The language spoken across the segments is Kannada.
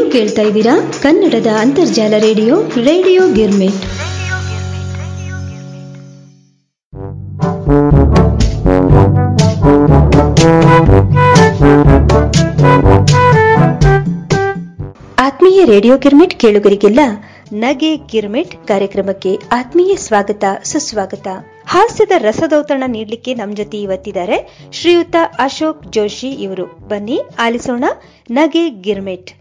ಕೇಳ್ತಾ ಇದ್ದೀರಾ ಕನ್ನಡದ ಅಂತರ್ಜಾಲ ರೇಡಿಯೋ ರೇಡಿಯೋ ಗಿರ್ಮಿಟ್ ಆತ್ಮೀಯ ರೇಡಿಯೋ ಗಿರ್ಮಿಟ್ ಕೇಳುಗರಿಗೆಲ್ಲ ನಗೆ ಗಿರ್ಮಿಟ್ ಕಾರ್ಯಕ್ರಮಕ್ಕೆ ಆತ್ಮೀಯ ಸ್ವಾಗತ ಸುಸ್ವಾಗತ ಹಾಸ್ಯದ ರಸದೌತಣ ನೀಡಲಿಕ್ಕೆ ನಮ್ ಜೊತೆ ಇವತ್ತಿದ್ದಾರೆ ಶ್ರೀಯುತ ಅಶೋಕ್ ಜೋಶಿ ಇವರು ಬನ್ನಿ ಆಲಿಸೋಣ ನಗೆ ಗಿರ್ಮಿಟ್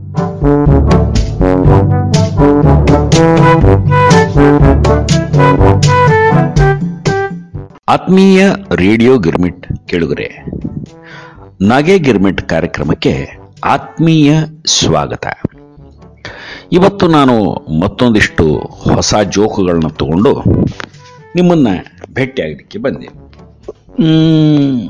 ಆತ್ಮೀಯ ರೇಡಿಯೋ ಗಿರ್ಮಿಟ್ ಕೇಳುಗರೆ ನಗೆ ಗಿರ್ಮಿಟ್ ಕಾರ್ಯಕ್ರಮಕ್ಕೆ ಆತ್ಮೀಯ ಸ್ವಾಗತ ಇವತ್ತು ನಾನು ಮತ್ತೊಂದಿಷ್ಟು ಹೊಸ ಜೋಕುಗಳನ್ನ ತಗೊಂಡು ನಿಮ್ಮನ್ನ ಭೇಟಿಯಾಗಲಿಕ್ಕೆ ಬಂದೆ ಮ್,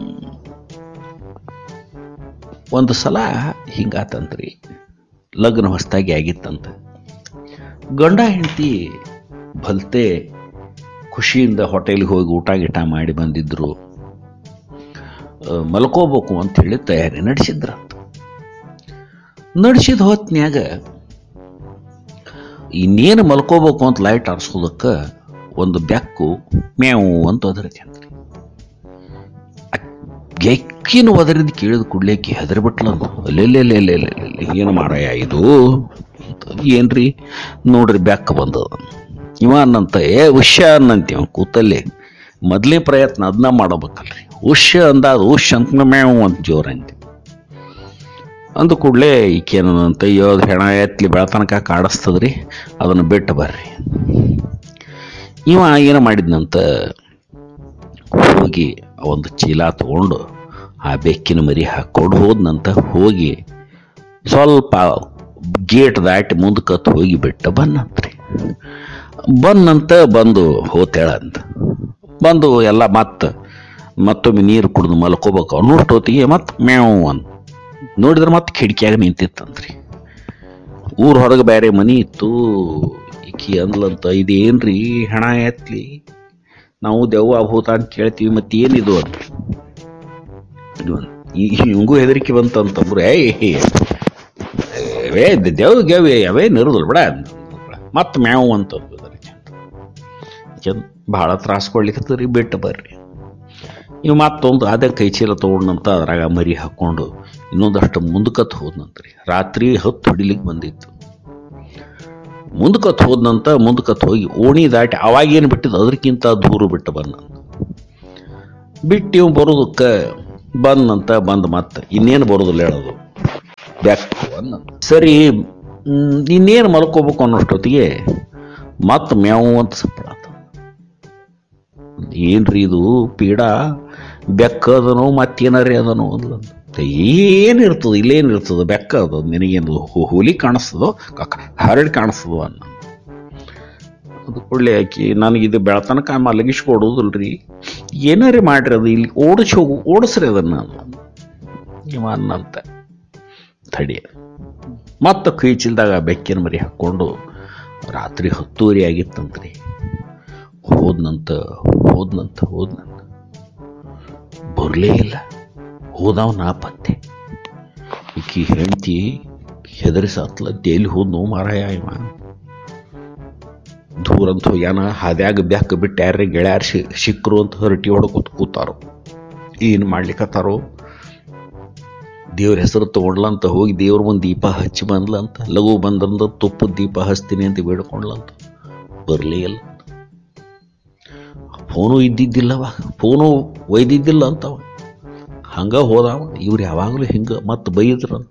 ಒಂದು ಸಲ ಹಿಂಗಾತಂತ್ರಿ ಲಗ್ನ ಹೊಸದಾಗಿ ಆಗಿತ್ತಂತ ಗಂಡ ಹೆಂಡತಿ ಭಲ್ತೆ ಖುಷಿಯಿಂದ ಹೋಟೆಲ್ಗೆ ಹೋಗಿ ಊಟ ಗೀಟ ಮಾಡಿ ಬಂದಿದ್ರು ಆ, ಮಲ್ಕೋಬೇಕು ಅಂತ ಹೇಳಿ ತಯಾರಿ ನಡೆಸಿದ್ರಂತ ನಡೆಸಿದ ಹೊತ್ನ್ಯಾಗ ಇನ್ನೇನು ಮಲ್ಕೋಬೇಕು ಅಂತ ಲೈಟ್ ಆರಿಸೋದಕ್ಕೆ ಒಂದು ಬೆಕ್ಕು ಮ್ಯಾವು ಅಂತ ಒದರತಿ ಅಂತ ಗೆಕ್ಕಿನ ಒದರಿದ್ ಕೇಳಿದ ಕೂಡ್ಲೇಕಿ ಹೆದರ್ಬಿಟ್ಲಂತ ಅಲ್ಲೆಲ್ಲೆಲ್ಲೆಲ್ಲೆ ಏನು ಮಾರಾಯ ಇದು ಅಂತ. ಏನ್ರಿ ನೋಡ್ರಿ ಬೆಕ್ಕ ಬಂದದ ಇವ ಅನ್ನಂತ ಏ ಉಷ್ಯ ಅನ್ನಂತಿ ಅವ ಕೂತಲ್ಲಿ ಮೊದಲನೇ ಪ್ರಯತ್ನ ಅದನ್ನ ಮಾಡಬೇಕಲ್ರಿ ಉಷ್ಯ ಅಂದಾದ ಉಷ್ ಅಂತ ಮ್ಯಾವು ಅಂತ ಜೋರಂತೆ ಅಂದ ಕೂಡಲೇ ಈಕೇನಂತ ಅಯ್ಯೋ ಅದು ಹೆಣ ಎತ್ಲಿ ಬೆಳತನಕ ಕಾಡಿಸ್ತದ್ರಿ ಅದನ್ನು ಬಿಟ್ಟು ಬರ್ರಿ ಇವ ಏನು ಮಾಡಿದ್ನಂತ ಹೋಗಿ ಒಂದು ಚೀಲ ತಗೊಂಡು ಆ ಬೆಕ್ಕಿನ ಮರಿ ಹಾಕೊಂಡು ಹೋದ್ನಂತ ಹೋಗಿ ಸ್ವಲ್ಪ ಗೇಟ್ ದಾಟಿ ಮುಂದಕ್ಕೆ ಹೋಗಿ ಬಿಟ್ಟ ಬನ್ನಂತ್ರಿ ಬಂದಂತ ಬಂದು ಹೋತೇಳಂತ ಬಂದು ಎಲ್ಲ ಮತ್ತೆ ಮತ್ತೊಮ್ಮೆ ನೀರು ಕುಡಿದು ಮಲ್ಕೋಬೇಕು ಅನ್ನೋಷ್ಟೊತ್ತಿಗೆ ಮತ್ತೆ ಮೇವು ಅಂತ ನೋಡಿದ್ರೆ ಮತ್ತೆ ಕಿಟಕಿಯಾಗ ನಿಂತಿತ್ತಂತ್ರಿ ಊರ್ ಹೊರಗೆ ಬೇರೆ ಮನಿ ಇತ್ತು ಈಕಿ ಅಂದ್ಲಂತ ಇದೇನ್ರಿ ಹೆಣ ಎತ್ಲಿ ನಾವು ದೆವ್ವ ಭೂತ ಅಂತ ಕೇಳ್ತೀವಿ ಮತ್ತೆ ಏನಿದು ಅಂತ ಇದು ಅಂತ. ಈ- ಹಿಂಗೂ ಹೆದರಿಕೆ ಬಂತಂತಂದ್ರೆ ಏಯ್ ಅವೇ ದೇವ್ ಗೆವ್ ಅವೇನು ಇರೋದಿಲ್ಲ ಬಿಡ ಮತ್ತೆ ಮ್ಯಾವು ಅಂತ ಚಂದ ಭಾಳ ತ್ರಾಸ ಕೊಡ್ಲಿಕ್ಕತ್ತರಿ ಬಿಟ್ಟು ಬರ್ರಿ ಇವು ಮತ್ತೊಂದು ಅದೇ ಕೈ ಚೀಲ ತೊಗೊಂಡಂತ ಅದ್ರಾಗ ಮರಿ ಹಾಕ್ಕೊಂಡು ಇನ್ನೊಂದಷ್ಟು ಮುಂದಕತ್ ಹೋದ್ನಂತ್ರಿ ರಾತ್ರಿ ಹತ್ತು ಹೊಡಿಲಿಕ್ಕೆ ಬಂದಿತ್ತು ಮುಂದಕತ್ ಹೋದ್ನಂತ ಮುಂದಕತ್ ಹೋಗಿ ಓಣಿ ದಾಟಿ ಅವಾಗೇನು ಬಿಟ್ಟಿದ್ದು ಅದಕ್ಕಿಂತ ದೂರ ಬಿಟ್ಟು ಬಂದ ಬಿಟ್ಟು ಇವ್ ಬರೋದಕ್ಕೆ ಬಂದಂತ ಬಂದ್ ಮತ್ತೆ ಇನ್ನೇನು ಬರೋದಿಲ್ಲ ಹೇಳೋದು ಬೆಕ್ಕು ಅಂದ ಸರಿ ಮ್, ಇನ್ನೇನು ಮಲ್ಕೋಬೇಕು ಅನ್ನೋಷ್ಟೊತ್ತಿಗೆ ಮತ್ತೆ ಮ್ಯಾವು ಅಂತ ಸಪ್ಪಳಾತ ಏನ್ರಿ ಇದು ಪೀಡ ಬೆಕ್ಕ ಅದನೋ ಮತ್ತೇನಾರಿ ಅದನೋ ಅಂದ್ಲಂತ ಏನಿರ್ತದ ಇಲ್ಲೇನಿರ್ತದ ಬೆಕ್ಕ ಅದು ನಿನಗೇನು ಹು- ಹುಲಿ ಕಾಣಿಸ್ತದೋ ಕಕ್ಕ ಹರಡಿ ಕಾಣಿಸ್ತದೋ ಅನ್ನ ಅದು ಕೂಡಲೇ ಆಕಿ ನನಗಿದು ಬೆಳತನಕ ಮಲಗಿಸ್ಕೊಡೋದಿಲ್ರಿ ಏನಾರೇ ಮಾಡ್ರಿ ಅದು ಇಲ್ಲಿ ಓಡಿಸಿ ಹೋಗು ಓಡಿಸ್ರಿ ಅದನ್ನ ಇವ ಅನ್ನಂತ ತಡಿ ಮತ್ತೆ ಕೈ ಚೀಲ್ದಾಗ ಬೆಕ್ಕಿನ ಮರಿ ಹಾಕ್ಕೊಂಡು ರಾತ್ರಿ ಹತ್ತುವರೆ ಆಗಿತ್ತಂತ್ರಿ ಹೋದ್ನಂತ ಹೋದ್ನಂತ ಹೋದ್ನಂತ ಬರಲೇ ಇಲ್ಲ ಹೋದವ ನಾಪತ್ತೆ ಈಕಿ ಹೆಂಡತಿ ಹೆದರಿಸತ್ಲ ಎಲ್ಲಿ ಹೋದ್ನು ಮಾರಾಯ ಇವ ದೂರಂತ ಹೋಗ್ಯಾನ ಹಾದ್ಯಾಗ ಬ್ಯಾಕ್ ಬಿಟ್ಟು ಯಾರೇ ಗೆಳೆಯಾರ ಶಿ ಸಿಕ್ಕರು ಅಂತ ಹರಟಿ ಹೊಡ್ಕೊತ ಕೂತಾರೋ ಏನು ಮಾಡ್ಲಿಕ್ಕತ್ತಾರೋ ದೇವ್ರ ಹೆಸರು ತಗೊಂಡ್ಲಂತ ಹೋಗಿ ದೇವ್ರ ಮುಂದೆ ದೀಪ ಹಚ್ಚಿ ಬಂದ್ಲಂತ ಲಘು ಬಂದಂದ ತುಪ್ಪದ ದೀಪ ಹಚ್ತೀನಿ ಅಂತ ಬೇಡ್ಕೊಂಡ್ಲಂತ ಬರಲೇ ಇಲ್ಲ ಫೋನು ಇದ್ದಿದ್ದಿಲ್ಲವ ಫೋನು ಒಯ್ದಿದ್ದಿಲ್ಲ ಅಂತವ ಹಂಗ ಹೋದವ ಇವ್ರು ಯಾವಾಗಲೂ ಹಿಂಗ ಮತ್ತೆ ಬೈದ್ರಂತ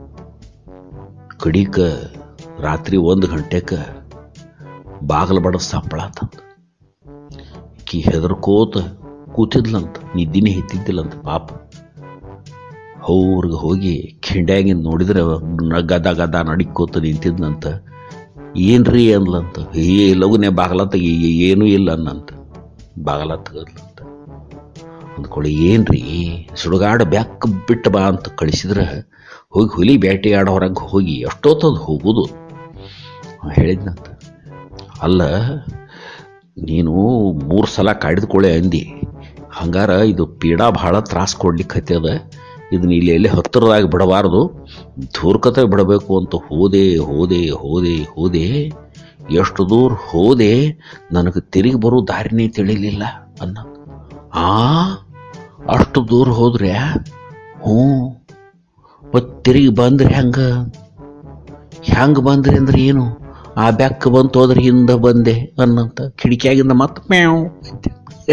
ಕಡಿಕ ರಾತ್ರಿ ಒಂದು ಗಂಟೆಕ ಬಾಗಲ ಬಡ ಸಪ್ಪಳಾತಂತ ಕಿ ಹೆದರ್ಕೋತ ಕೂತಿದ್ಲಂತ ನಿದ್ದಿನೇ ಹೆತ್ತಿದ್ದಿಲ್ಲಂತ ಪಾಪ ಅವ್ರಿಗೆ ಹೋಗಿ ಖಿಂಡ್ಯಾಗಿಂದ ನೋಡಿದ್ರೆ ನ- ಗದ ಗದ ನಡಿಕೋತ ನಿಂತಿದ್ನಂತ ಏನ್ರಿ ಅನ್ಲಂತ ಏ ಲಗುನೆ ಬಾಗಲ ತೆಗಿ ಏನೂ ಇಲ್ಲ ಅನ್ನಂತ ಬಾಗಲ ತೆಗದ್ಲಂತ ಅಂದ್ಕೊಳ್ಳಿ ಏನ್ರಿ ಸುಡುಗಾಡ ಬ್ಯಾಕ್ ಬಿಟ್ಟು ಬಾ ಅಂತ ಕಳಿಸಿದ್ರೆ ಹೋಗಿ ಹುಲಿ ಬೇಟೆಯಾಡೋ ಹೊರಗೆ ಹೋಗಿ ಎಷ್ಟೊತ್ತದು ಹೋಗುದು ಅವ ಹೇಳಿದ್ನಂತ ಅಲ್ಲ ನೀನು ಮೂರು ಸಲ ಕಾಡಿದ್ಕೊಳ್ಳೆ ಅಂದಿ ಹಂಗಾರ ಇದು ಪೀಡಾ ಭಾಳ ತ್ರಾಸ ಕೊಡ್ಲಿಕ್ಕೆ ಹತ್ಯದ ಇದನ್ನ ಇಲ್ಲಿ ಎಲ್ಲಿ ಹತ್ತಿರದಾಗ ಬಿಡಬಾರ್ದು ಧೂರ್ಕತೆ ಬಿಡಬೇಕು ಅಂತ ಹೋದೆ ಹೋದೆ ಹೋದೆ ಹೋದೆ ಎಷ್ಟು ದೂರ ಹೋದೆ ನನಗೆ ತಿರುಗಿ ಬರೋ ದಾರಿನೇ ತಿಳಿಲಿಲ್ಲ ಅನ್ನ ಆ ಅಷ್ಟು ದೂರ ಹೋದ್ರೆ ಹ್ಞೂ ಮತ್ತೆ ತಿರುಗಿ ಬಂದ್ರೆ ಹೆಂಗ ಹೆಂಗ ಬಂದ್ರಿ ಅಂದ್ರೆ ಏನು ಆ ಬೆಕ್ಕ ಬಂತು ಹೋದ್ರೆ ಹಿಂದೆ ಬಂದೆ ಅನ್ನಂತ ಕಿಡಿಕಿಯಾಗಿಂದ ಮತ್ತೆ ಮ್ಯಾವ್ ಅಂತೆ